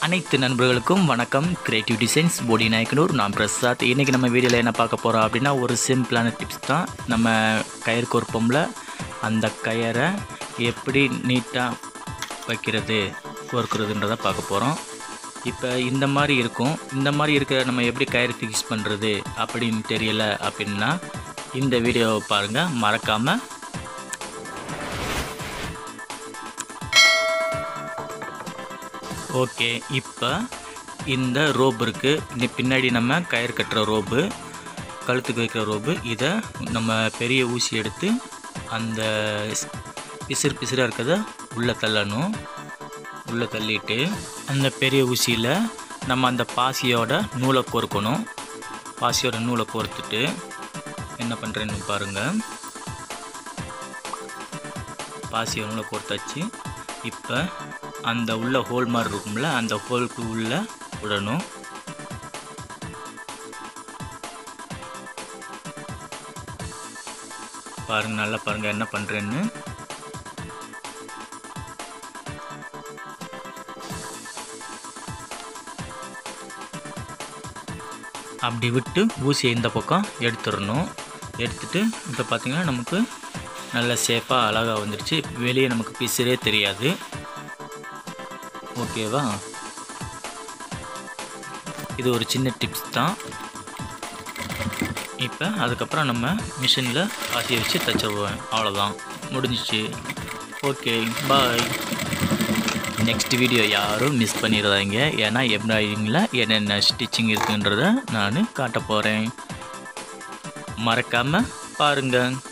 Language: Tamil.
அனைத்து நண்பர்களுக்கும் வணக்கம் கிரியேட்டிவ் டிசைன்ஸ் போடி நாயக்கனூர் நான் பிரசாத் இன்றைக்கி நம்ம வீடியோவில் என்ன பார்க்க போகிறோம் அப்படின்னா ஒரு சிம்பிளான டிப்ஸ் தான் நம்ம கயிறு கோர்ப்போம்ல அந்த கயரை எப்படி நீட்டாக வைக்கிறது கோர்க்கிறதுன்றதை பார்க்க போகிறோம் இப்போ இந்த மாதிரி இருக்கும் இந்த மாதிரி இருக்கிற நம்ம எப்படி கயிறு ஃபிக்ஸ் பண்ணுறது அப்படின்னு தெரியல அப்படின்னா இந்த வீடியோவை பாருங்கள் மறக்காமல் ஓகே இப்போ இந்த ரோப் இருக்குது இந்த பின்னாடி நம்ம கயிறு கட்டுற ரோப்பு கழுத்துக்கு வைக்கிற ரோப்பு இதை நம்ம பெரிய ஊசி எடுத்து அந்த பிசிறு பிசிறாக இருக்கிறத உள்ளே தள்ளணும் உள்ளே தள்ளிட்டு அந்த பெரிய ஊசியில் நம்ம அந்த பாசியோட நூலை கோர்க்கணும் பாசியோட நூலை கோர்த்துட்டு என்ன பண்ணுறேன்னு பாருங்கள் பாசியோட நூலை கோர்த்தாச்சு இப்போ அந்த உள்ள ஹோல் மாதிரி இருக்கும்ல அந்த ஹோலுக்கு உள்ள விடணும் பாருங்க நல்லா பாருங்க என்ன பண்ணுறேன்னு அப்படி விட்டு ஊசியை இந்த பக்கம் எடுத்துடணும் எடுத்துட்டு இப்போ பார்த்தீங்கன்னா நமக்கு நல்ல சேஃபாக அழகாக வந்துடுச்சு வெளியே நமக்கு பிசுறே தெரியாது ஓகேவா இது ஒரு சின்ன டிப்ஸ் தான் இப்போ அதுக்கப்புறம் நம்ம மிஷினில் பாசியை வச்சு தச்சிடுவோம் அவ்வளோதான் முடிஞ்சிச்சு ஓகே பாய் நெக்ஸ்ட் வீடியோ யாரும் மிஸ் பண்ணிடாதீங்க ஏன்னா எம்ப்ராய்டிங்கில் என்னென்ன ஸ்டிச்சிங் இருக்குன்றத நான் காட்ட போகிறேன் மறக்காமல் பாருங்கள்